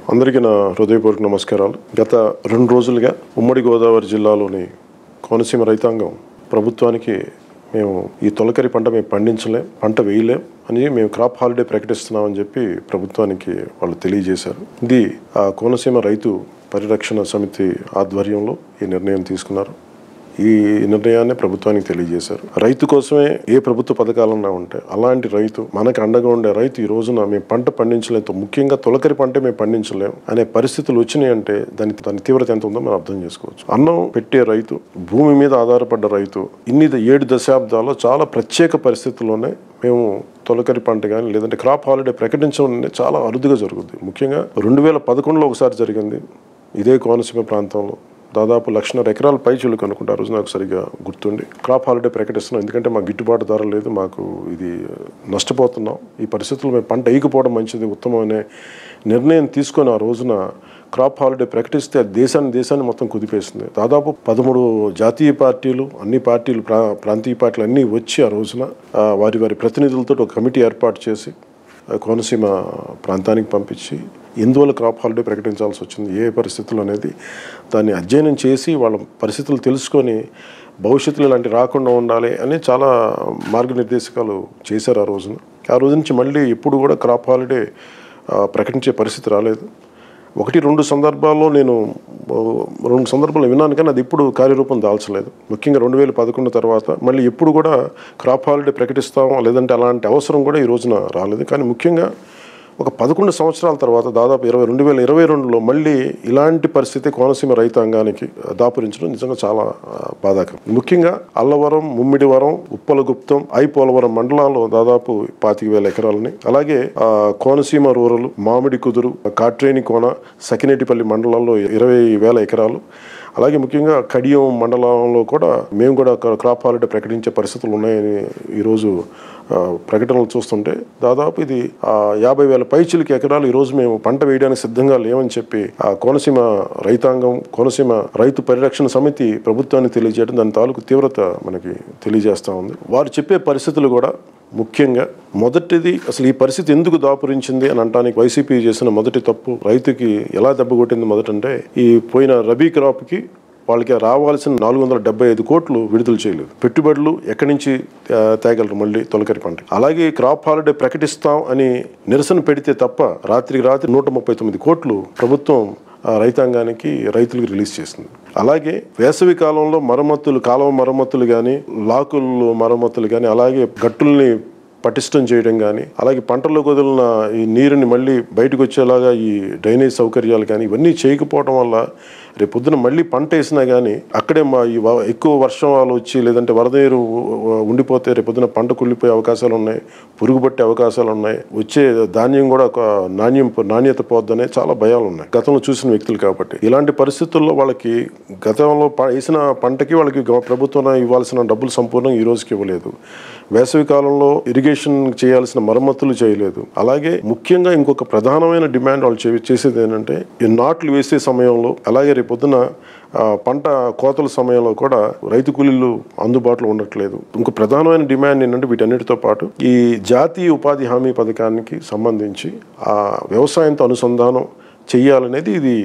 అందరికీ నా హృదయపూర్వక నమస్కారాలు గత రెండు రోజులుగా ఉమ్మడి గోదావరి జిల్లాలోని కోనసీమ రైతాంగం ప్రభుత్వానికి మేము ఈ తొలకరి పంట మేము పండించలేం పంట వేయలేం అని మేము క్రాప్ హాలిడే ప్రకటిస్తున్నామని చెప్పి ప్రభుత్వానికి వాళ్ళు తెలియజేశారు ఇది ఆ కోనసీమ రైతు పరిరక్షణ సమితి ఆధ్వర్యంలో ఈ నిర్ణయం తీసుకున్నారు ఈ నిర్ణయాన్ని ప్రభుత్వానికి తెలియజేశారు రైతు కోసమే ఏ ప్రభుత్వ పథకాలన్నా ఉంటాయి అలాంటి రైతు మనకు అండగా ఉండే రైతు ఈ రోజున మేము పంట పండించలేదు ముఖ్యంగా తొలకరి పంటే మేము పండించలేం అనే పరిస్థితులు వచ్చినాయి అంటే దాని దాని తీవ్రత ఎంత ఉందో మనం అర్థం చేసుకోవచ్చు అన్నం పెట్టే రైతు భూమి మీద ఆధారపడ్డ రైతు ఇన్ని ద- ఏడు దశాబ్దాల్లో చాలా ప్రత్యేక పరిస్థితుల్లోనే మేము తొలకరి పంట కానీ లేదంటే క్రాప్ హాలిడే ప్రకటించడం అనేది చాలా అరుదుగా జరుగుద్ది ముఖ్యంగా రెండు వేల పదకొండులో ఒకసారి జరిగింది ఇదే కోనసీమ ప్రాంతంలో దాదాపు లక్షన్నర ఎకరాల పై చిలుకు అనుకుంటా ఆ రోజు నాకు సరిగా గుర్తుండి క్రాప్ హాలిడే ప్రకటిస్తున్నాం ఎందుకంటే మాకు గిట్టుబాటు ధర లేదు మాకు ఇది నష్టపోతున్నాం ఈ పరిస్థితుల్లో మేము పంట వేయకపోవడం మంచిది ఉత్తమం అనే నిర్ణయం తీసుకొని ఆ రోజున క్రాప్ హాలిడే ప్రకటిస్తే అది దేశాన్ని దేశాన్ని మొత్తం కుదిపేసింది దాదాపు పదమూడు జాతీయ పార్టీలు అన్ని పార్టీలు ప్రా ప్రాంతీయ పార్టీలు అన్నీ వచ్చి ఆ రోజున ఆ, వారి వారి ప్రతినిధులతో ఒక కమిటీ ఏర్పాటు చేసి ఆ, కోనసీమ ప్రాంతానికి పంపించి ఎందువల్ల క్రాప్ హాలిడే ప్రకటించాల్సి వచ్చింది ఏ పరిస్థితులు అనేది దాన్ని అధ్యయనం చేసి వాళ్ళ పరిస్థితులు తెలుసుకొని భవిష్యత్తులో ఇలాంటి రాకుండా ఉండాలి అని చాలా మార్గనిర్దేశకాలు చేశారు ఆ రోజున ఆ రోజు నుంచి మళ్ళీ ఎప్పుడు కూడా క్రాప్ హాలిడే ఆ, ప్రకటించే పరిస్థితి రాలేదు ఒకటి రెండు సందర్భాల్లో నేను ఓ, రెండు సందర్భాలు విన్నాను కానీ అది ఇప్పుడు కార్యరూపం దాల్చలేదు ముఖ్యంగా రెండు వేల పదకొండు తర్వాత మళ్ళీ ఎప్పుడు కూడా క్రాప్ హాలిడే ప్రకటిస్తాం లేదంటే అలాంటి అవసరం కూడా ఈ రోజున రాలేదు కానీ ముఖ్యంగా ఒక పదకొండు సంవత్సరాల తర్వాత దాదాపు ఇరవై రెండు వేల ఇరవై రెండులో మళ్ళీ ఇలాంటి పరిస్థితి కోనసీమ రైతాంగానికి దాపురించడం నిజంగా చాలా ఆ, బాధాకరం ముఖ్యంగా అల్లవరం ముమ్మిడివరం ఉప్పలగుప్తం ఐ పోలవరం మండలాల్లో దాదాపు పాతిక వేల ఎకరాలని అలాగే ఆ, కోనసీమ రూరల్ మామిడి కుదురు కాట్రేని కోన సకినేటిపల్లి మండలాల్లో ఇరవై వేల ఎకరాలు అలాగే ముఖ్యంగా కడియం మండలంలో కూడా మేము కూడా క్రా- క్రాప్ హాలిడే ప్రకటించే పరిస్థితులు ఉన్నాయని ఈరోజు ఆ, ప్రకటనలు చూస్తుంటే దాదాపు ఇది ఆ, యాభై వేల పైచిలకి ఎకరాలు ఈరోజు మేము పంట వేయడానికి సిద్ధంగా లేవని చెప్పి ఆ కోనసీమ రైతాంగం కోనసీమ రైతు పరిరక్షణ సమితి ప్రభుత్వానికి తెలియజేయడం దాని తాలూకు తీవ్రత మనకి తెలియజేస్తా ఉంది వారు చెప్పే పరిస్థితులు కూడా ముఖ్యంగా మొదటిది అసలు ఈ పరిస్థితి ఎందుకు దాపురించింది అని అంటానికి వైసీపీ చేసిన మొదటి తప్పు రైతుకి ఎలా దెబ్బ కొట్టింది మొదటంటే ఈ పోయిన రబీ క్రాప్కి వాళ్ళకి రావాల్సిన నాలుగు వందల డెబ్బై ఐదు కోట్లు విడుదల చేయలేదు పెట్టుబడులు ఎక్కడి నుంచి ఆ, తేగలరు మళ్ళీ తొలకరి పంట అలాగే క్రాప్ హాలిడే ప్రకటిస్తాం అని నిరసన పెడితే తప్ప రాత్రికి రాత్రి నూట ముప్పై తొమ్మిది కోట్లు ప్రభుత్వం ఆ, రైతాంగానికి రైతులకు రిలీజ్ చేసింది అలాగే వేసవి కాలంలో మరమ్మతులు కాలువ మరమ్మతులు కానీ లాకులు మరమ్మతులు కానీ అలాగే గట్టుల్ని పటిష్టం చేయడం కానీ అలాగే పంటల్లో వదిలిన ఈ నీరుని మళ్ళీ బయటకు వచ్చేలాగా ఈ డ్రైనేజ్ సౌకర్యాలు కానీ ఇవన్నీ చేయకపోవడం వల్ల రేపు పొద్దున మళ్ళీ పంట వేసినా కానీ అక్కడే మా ఈ వ- ఎక్కువ వర్షాలు వచ్చి లేదంటే వరద నీరు ఉండిపోతే రేపు పొద్దున పంట కుళ్ళిపోయే అవకాశాలు ఉన్నాయి పురుగు పట్టే అవకాశాలు ఉన్నాయి వచ్చే ధాన్యం కూడా ఒక నాణ్యం నాణ్యత పోద్దనే చాలా భయాలు ఉన్నాయి గతంలో చూసిన వ్యక్తులు కాబట్టి ఇలాంటి పరిస్థితుల్లో వాళ్ళకి గతంలో ప- వేసిన పంటకి వాళ్ళకి గవ- ప్రభుత్వం ఇవ్వాల్సిన డబ్బులు సంపూర్ణంగా ఈ రోజుకి ఇవ్వలేదు వేసవి కాలంలో ఇరిగేషన్ చేయాల్సిన మరమ్మతులు చేయలేదు అలాగే ముఖ్యంగా ఇంకొక ప్రధానమైన డిమాండ్ వాళ్ళు చే- చేసేది ఏంటంటే ఈ నాట్లు వేసే సమయంలో అలాగే రేపు పొద్దున ఆ, పంట కోతల సమయంలో కూడా రైతు కూలీలు అందుబాటులో ఉండట్లేదు ఇంకో ప్రధానమైన డిమాండ్ ఏంటంటే వీటన్నిటితో పాటు ఈ జాతీయ ఉపాధి హామీ పథకానికి సంబంధించి ఆ వ్యవసాయంతో అనుసంధానం చెయ్యాలనేది ఇది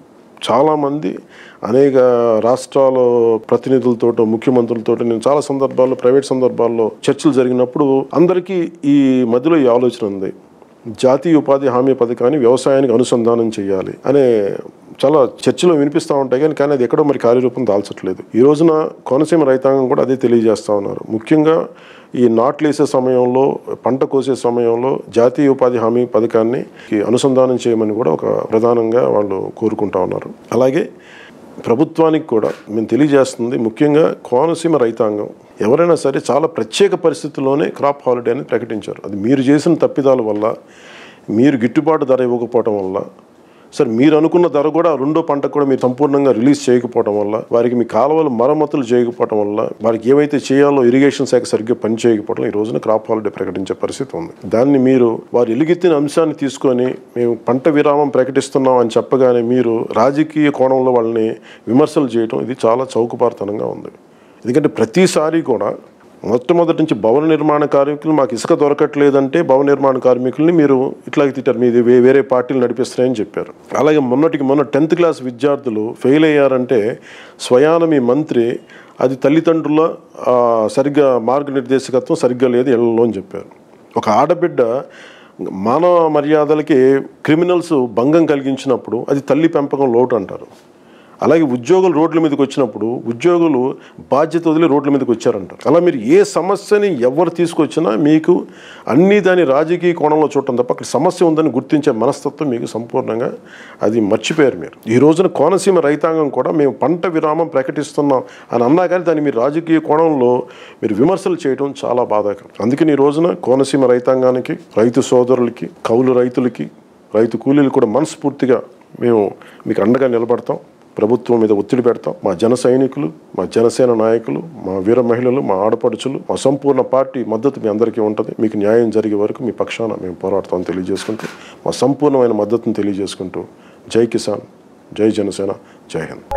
చాలామంది అనేక రాష్ట్రాల ప్రతినిధులతో ముఖ్యమంత్రులతో నేను చాలా సందర్భాల్లో ప్రైవేట్ సందర్భాల్లో చర్చలు జరిగినప్పుడు అందరికీ ఈ మధ్యలో ఈ ఆలోచన ఉంది జాతీయ ఉపాధి హామీ పథకాన్ని వ్యవసాయానికి అనుసంధానం చేయాలి అనే చాలా చర్చలో వినిపిస్తూ ఉంటాయి కానీ కానీ అది ఎక్కడో మరి కార్యరూపం దాల్చట్లేదు ఈ రోజున కోనసీమ రైతాంగం కూడా అదే తెలియజేస్తా ఉన్నారు ముఖ్యంగా ఈ నాట్లు వేసే సమయంలో పంట కోసే సమయంలో జాతీయ ఉపాధి హామీ పథకాన్ని అనుసంధానం చేయమని కూడా ఒక ప్రధానంగా వాళ్ళు కోరుకుంటా ఉన్నారు అలాగే ప్రభుత్వానికి కూడా మేము తెలియజేస్తుంది ముఖ్యంగా కోనసీమ రైతాంగం ఎవరైనా సరే చాలా ప్రత్యేక పరిస్థితుల్లోనే క్రాప్ హాలిడే అని ప్రకటించారు అది మీరు చేసిన తప్పిదాల వల్ల మీరు గిట్టుబాటు ధర ఇవ్వకపోవటం వల్ల సరే మీరు అనుకున్న ధర కూడా రెండో పంటకు కూడా మీరు సంపూర్ణంగా రిలీజ్ చేయకపోవడం వల్ల వారికి మీ కాలువలు మరమ్మతులు చేయకపోవడం వల్ల వారికి ఏవైతే చేయాలో ఇరిగేషన్ శాఖ సరిగ్గా పని చేయకపోవడం ఈ రోజున క్రాప్ హాలిడే ప్రకటించే పరిస్థితి ఉంది దాన్ని మీరు వారు ఎలుగెత్తిన అంశాన్ని తీసుకొని మేము పంట విరామం ప్రకటిస్తున్నాం అని చెప్పగానే మీరు రాజకీయ కోణంలో వాళ్ళని విమర్శలు చేయడం ఇది చాలా చౌకబారుతనంగా ఉంది ఎందుకంటే ప్రతిసారి కూడా మొట్టమొదటి నుంచి భవన నిర్మాణ కార్మికులు మాకు ఇసుక దొరకట్లేదంటే భవన నిర్మాణ కార్మికుల్ని మీరు ఇట్లాగే తిట్టారు మీది వే- వేరే పార్టీలు నడిపిస్తున్నాయని చెప్పారు అలాగే మొన్నటికి మొన్న టెన్త్ క్లాస్ విద్యార్థులు ఫెయిల్ అయ్యారంటే స్వయాన మీ మంత్రి అది తల్లిదండ్రుల ఆ, సరిగ్గా మార్గనిర్దేశకత్వం సరిగ్గా లేదు ఇళ్లలో అని చెప్పారు ఒక ఆడబిడ్డ మానవ మర్యాదలకి క్రిమినల్స్ భంగం కలిగించినప్పుడు అది తల్లి పెంపకం లోటు అంటారు అలాగే ఉద్యోగులు రోడ్ల మీదకి వచ్చినప్పుడు ఉద్యోగులు బాధ్యత వదిలి రోడ్ల మీదకి వచ్చారంటారు అలా మీరు ఏ సమస్యని ఎవరు తీసుకొచ్చినా మీకు అన్ని దాని రాజకీయ కోణంలో చూడటం తప్ప అక్కడ సమస్య ఉందని గుర్తించే మనస్తత్వం మీకు సంపూర్ణంగా అది మర్చిపోయారు మీరు ఈ రోజున కోనసీమ రైతాంగం కూడా మేము పంట విరామం ప్రకటిస్తున్నాం అని అన్నా కానీ దాన్ని మీరు రాజకీయ కోణంలో మీరు విమర్శలు చేయడం చాలా బాధాకరం అందుకని ఈ రోజున కోనసీమ రైతాంగానికి రైతు సోదరులకి కౌలు రైతులకి రైతు కూలీలు కూడా మనస్ఫూర్తిగా మేము మీకు అండగా నిలబడతాం ప్రభుత్వం మీద ఒత్తిడి పెడతాం మా జన సైనికులు మా జనసేన నాయకులు మా వీర మహిళలు మా ఆడపడుచులు మా సంపూర్ణ పార్టీ మద్దతు మీ అందరికీ ఉంటుంది మీకు న్యాయం జరిగే వరకు మీ పక్షాన మేము పోరాడతామని తెలియజేసుకుంటూ మా సంపూర్ణమైన మద్దతును తెలియజేసుకుంటూ జై కిసాన్ జై జనసేన జై హింద్